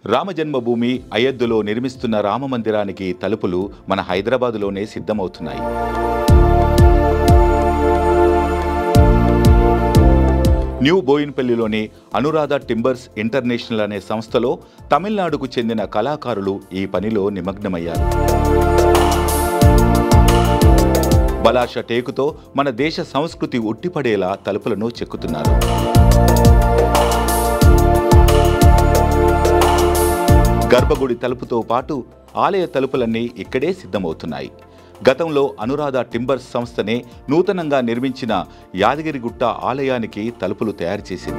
రామజన్మభూమి అయోధ్యలో నిర్మిస్తున్న రామ మందిరానికి తలుపులు మన హైదరాబాదులోనే సిద్ధమవుతున్నాయి న్యూ బోయిన్పల్లిలోని అనురాధ టింబర్స్ ఇంటర్నేషనల్ అనే సంస్థలో తమిళనాడుకు చెందిన కళాకారులు ఈ పనిలో నిమగ్నమయ్యారు బలాష టేకుతో మన దేశ సంస్కృతి ఉట్టిపడేలా తలుపులను చెక్కుతున్నారు గర్భగుడి తలుపుతో పాటు ఆలయ తలుపులన్నీ ఇక్కడే సిద్ధమవుతున్నాయి గతంలో అనురాధ టింబర్స్ సంస్థనే నూతనంగా నిర్మించిన యాదగిరిగుట్ట ఆలయానికి తలుపులు తయారు చేసింది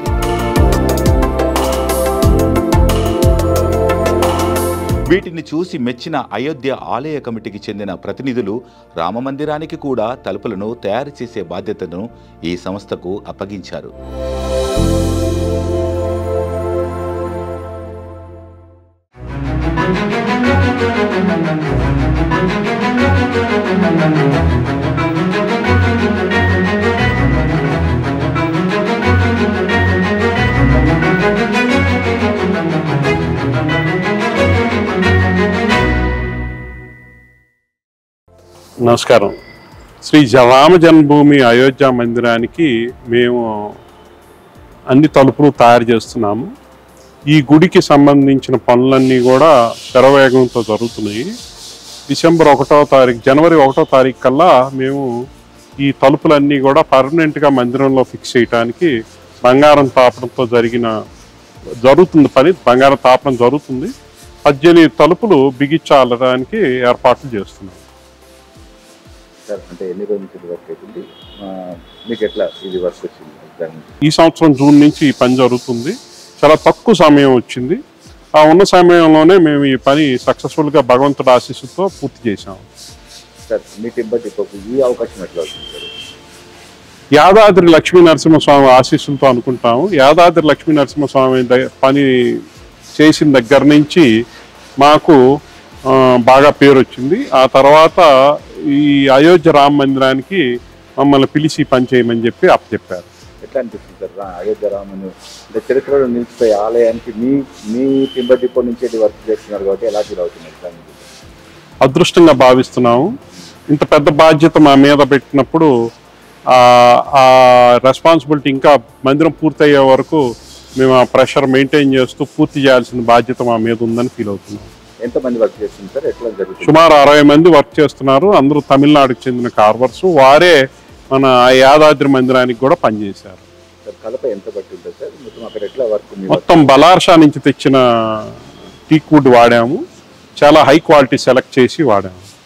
వీటిని చూసి మెచ్చిన అయోధ్య ఆలయ కమిటీకి చెందిన ప్రతినిధులు రామమందిరానికి కూడా తలుపులను తయారు చేసే బాధ్యతను ఈ సంస్థకు అప్పగించారు నమస్కారం శ్రీ జ- రామ జన్మభూమి అయోధ్య మందిరానికి మేము అన్ని తలుపులు తయారు చేస్తున్నాము ఈ గుడికి సంబంధించిన పనులన్నీ కూడా శరవేగంతో జరుగుతున్నాయి డిసెంబర్ ఒకటో తారీఖు జనవరి ఒకటో తారీఖు కల్లా మేము ఈ తలుపులన్నీ కూడా పర్మనెంట్గా మందిరంలో ఫిక్స్ చేయడానికి బంగారం తాపడంతో జరిగిన జరుగుతుంది పని బంగారం తాపడం జరుగుతుంది పద్దెనిమిది తలుపులు బిగించాలడానికి ఏర్పాట్లు చేస్తున్నాం సార్ అంటే ఎన్ని రోజుల నుంచి ఇది వర్క్ అవుతుంది ఆ, మీకు ఎట్లా ఇది వర్క్ వచ్చింది దాని నుంచి ఈ సంవత్సరం జూన్ నుంచి ఈ పని జరుగుతుంది చాలా తక్కువ సమయం వచ్చింది ఆ ఉన్న సమయంలోనే మేము ఈ పని సక్సెస్ఫుల్గా భగవంతుడి ఆశీస్సుతో పూర్తి చేశాం సార్ మీ టింబర్ డిపోకు ఈ అవకాశం ఎట్లా అవుతుంది సార్ యాదాద్రి లక్ష్మీ నరసింహస్వామి ఆశీస్సులతో అనుకుంటాము యాదాద్రి లక్ష్మీ నరసింహస్వామి ద- పని చేసిన దగ్గర నుంచి మాకు ఆ, బాగా పేరు వచ్చింది ఆ తర్వాత ఈ అయోధ్య రామ మందిరానికి మమ్మల్ని పిలిచి ఈ పని చేయమని చెప్పి అప్పచెప్పారు ఎట్లా అనిపిస్తుంది సార్ రా- అయోధ్య రామను అంటే చరిత్రలో నిలిచిపోయే ఆలయానికి మీ మీ టింబర్ డిపో నుంచి ఇది వర్క్ చేస్తున్నారు కాబట్టి ఎలా ఫీల్ అవుతున్నారు దాని గురించి? అదృష్టంగా భావిస్తున్నాము ఇంత పెద్ద బాధ్యత మా మీద పెట్టినప్పుడు ఆ ఆ రెస్పాన్సిబిలిటీ ఇంకా మందిరం పూర్తయ్యే వరకు మేము ఆ ప్రెషర్ మెయింటైన్ చేస్తూ పూర్తి చేయాల్సిన బాధ్యత మా మీద ఉందని ఫీల్ అవుతున్నాం ఎంతమంది వర్క్ చేస్తుంది సార్ ఎట్లా జరుగుతుంది సుమారు అరవై మంది వర్క్ చేస్తున్నారు అందరూ తమిళనాడుకు చెందిన కార్వర్స్ వారే మన యాదాద్రి మందిరానికి కూడా పనిచేశారు సార్ కలప ఎంత బట్టి ఉంటుంది సార్ మొత్తం అక్కడ ఎట్లా వర్క్ మీ వర్క్ మొత్తం బలార్షా నుంచి తెచ్చిన టీక్ వుడ్ వాడాము చాలా హై క్వాలిటీ సెలెక్ట్ చేసి వాడాము